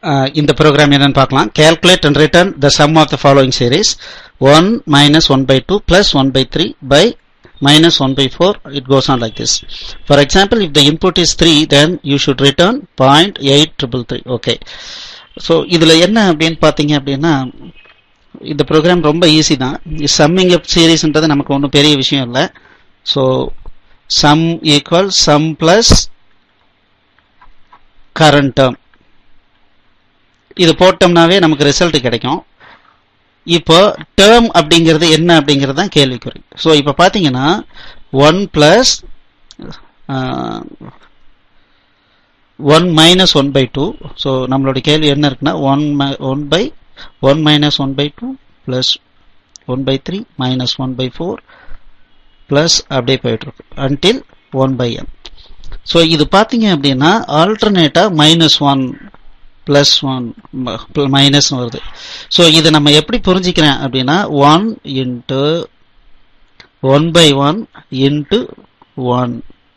இந்த ப்ரோக்ராம் என்னன்னு பார்க்கலாம் calculate and return the sum of the following series 1 minus 1 by 2 plus 1 by 3 by minus 1 by 4 it goes on like this for example if the input is 3 then you should return 0.8333 okay so இதுல என்ன அப்படின்னு பார்த்தீங்க அப்படின்னா இந்த program ரொம்ப easy தான் summing அப் சீரீஸ்ன்றது நமக்கு ஒன்றும் பெரிய விஷயம் இல்லை so sum equal sum plus current term இது போட்டோம்னாவே நமக்கு ரிசல்ட் கிடைக்கும் இப்போ டேர்ம் அப்படிங்கிறது என்ன அப்படிங்கிறது தான் கேள்விக்குறி ஸோ இப்போ பார்த்தீங்கன்னா one plus one minus one by two so நம்மளோட கேள்வி என்ன இருக்குன்னா one one by one minus one by two plus one by three minus one by four plus அப்படியே போயிட்டு இருக்கு until one by N so இது பார்த்தீங்க அப்படின்னா ஆல்டர்னேட்டாக minus one plus one minus வருது ஸோ இதை நம்ம எப்படி புரிஞ்சுக்கிறேன் அப்படின்னா one into one by one into one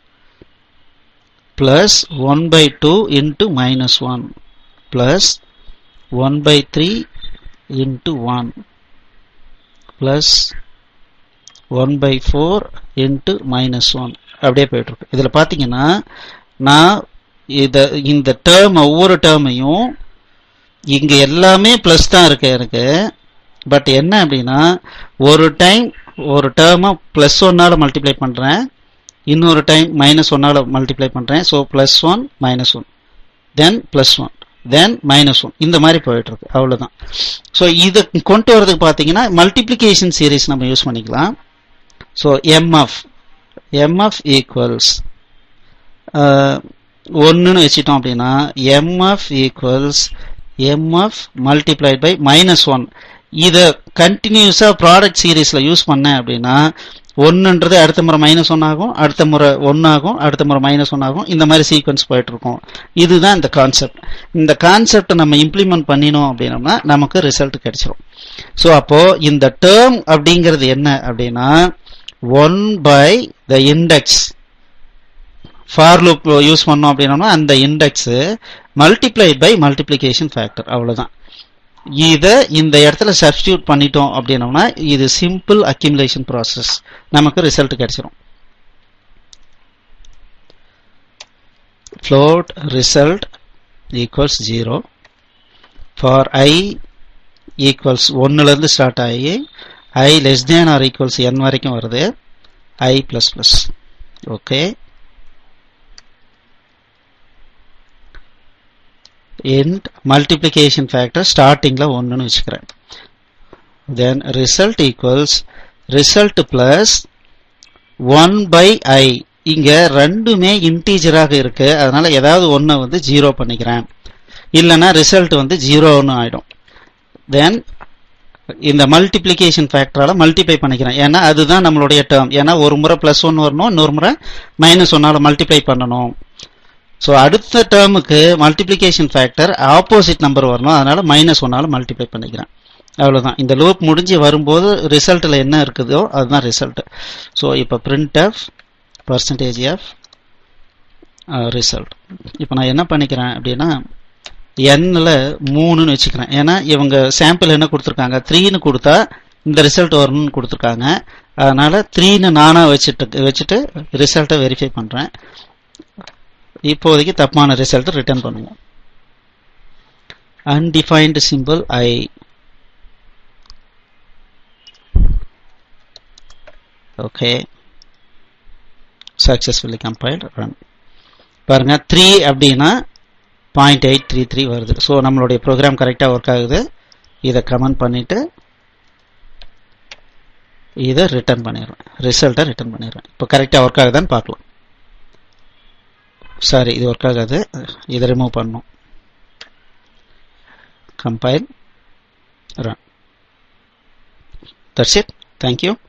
plus one by two into minus one plus one by three into one plus one by four into minus one அப்படியே போயிட்டு இருக்கு இதில் பார்த்தீங்கன்னா நான் இத இந்த டேர்ம் ஒவ்வொரு டேர்மையும் இங்க எல்லாமே பிளஸ் தான் இருக்கு எனக்கு பட் என்ன அப்படின்னா ஒரு டைம் ஒரு டேர்மை பிளஸ் ஒன்னால மல்டிப்ளை பண்றேன் இன்னொரு டைம் மைனஸ் ஒன்னால மல்டிப்ளை பண்றேன் so plus one minus one then plus one then minus one இந்த மாதிரி போயிட்டு இருக்கு அவ்வளவுதான் ஸோ இதை கொண்டு வரதுக்கு பார்த்தீங்கன்னா மல்டிப்ளிகேஷன் சீரீஸ் நம்ம யூஸ் பண்ணிக்கலாம் ஸோ எம்எஃப் எம்எஃப் ஈக்குவல்ஸ் ஒன்றுன்னு வச்சிட்டோம் அப்படின்னா MF equals MF multiplied by minus one இதை கண்டினியூஸாக ப்ராடக்ட் சீரீஸில் யூஸ் பண்ணேன் அப்படின்னா ஒன்றுன்றது அடுத்த முறை மைனஸ் ஒன் ஆகும் அடுத்த முறை ஒன்று ஆகும் அடுத்த முறை மைனஸ் ஒன் ஆகும் இந்த மாதிரி சீக்வன்ஸ் போயிட்டு இருக்கும் இதுதான் இந்த கான்செப்ட் இந்த கான்செப்டை நம்ம இம்ப்ளிமெண்ட் பண்ணினோம் அப்படின்னோம்னா நமக்கு ரிசல்ட் கிடைச்சிரும் ஸோ அப்போ இந்த டேர்ம் அப்படிங்கிறது என்ன அப்படின்னா one by the index for loop use பண்ணோம் அப்படின்னா அந்த index multiplied by multiplication factor அவ்வளவுதான் இதை இந்த இடத்துல சப்ஸ்டியூட் பண்ணிட்டோம் அப்படின்னோம்னா இது சிம்பிள் அக்யூமுலேஷன் ப்ராசஸ் நமக்கு ரிசல்ட் கிடைச்சிரும் float result equals 0 for i equals 1 ல இருந்து ஸ்டார்ட் ஆகி i less than or equals n வரைக்கும் வருது i plus plus okay end multiplication factor startingல ஒன்றுன்னு வச்சுக்கிறேன் then result equals result plus 1 by i இங்க ரெண்டுமே இன்டீஜராக இருக்கு அதனால ஏதாவது ஒன்றை வந்து ஜீரோ பண்ணிக்கிறேன் இல்லைன்னா ரிசல்ட் வந்து ஜீரோன்னு ஆயிடும் தென் இந்த மல்டிப்ளிகேஷன் ஃபேக்டரால மல்டிப்ளை பண்ணிக்கிறேன் ஏன்னா அதுதான் நம்மளுடைய டேர்ம் ஏன்னா ஒரு முறை பிளஸ் ஒன் வரணும் இன்னொரு முறை மைனஸ் ஒன்னால மல்டிப்ளை பண்ணணும் ஸோ அடுத்த டேர்முக்கு மல்டிப்ளிகேஷன் ஃபேக்டர் ஆப்போசிட் நம்பர் வரணும் அதனால மைனஸ் ஒன்னால மல்டிப்ளை பண்ணிக்கிறேன் அவ்வளோதான் இந்த லூப் முடிஞ்சு வரும்போது ரிசல்ட்டில் என்ன இருக்குதோ அதுதான் ரிசல்ட் ஸோ இப்போ print of percentage of result இப்போ நான் என்ன பண்ணிக்கிறேன் அப்படின்னா எண்ணில் மூணுன்னு வச்சுக்கிறேன் ஏன்னா இவங்க சாம்பிள் என்ன கொடுத்துருக்காங்க த்ரீன்னு கொடுத்தா இந்த ரிசல்ட் வரணும்னு கொடுத்துருக்காங்க அதனால த்ரீன்னு நானாக வச்சுட்டு வச்சுட்டு ரிசல்ட்டை வெரிஃபை பண்ணுறேன் இப்போதைக்கு தப்பான ரிசல்ட் ரிட்டர்ன் பண்ணுவோம் undefined simple I okay successfully compiled run பாருங்க த்ரீ அப்படின்னா பாயிண்ட் எயிட் த்ரீ த்ரீ வருது ஸோ நம்மளுடைய ப்ரோக்ராம் கரெக்டாக ஒர்க் ஆகுது இதை கமெண்ட் பண்ணிட்டு இதை ரிட்டர்ன் பண்ணிடுவேன் ரிசல்ட்டை ரிட்டர்ன் பண்ணிடுவேன் இப்போ கரெக்டாக ஒர்க் ஆகுதான்னு பார்க்கலாம் சாரி இது ஒர்க் ஆகாது இதை ரிமூவ் பண்ணும் compile run that's it thank you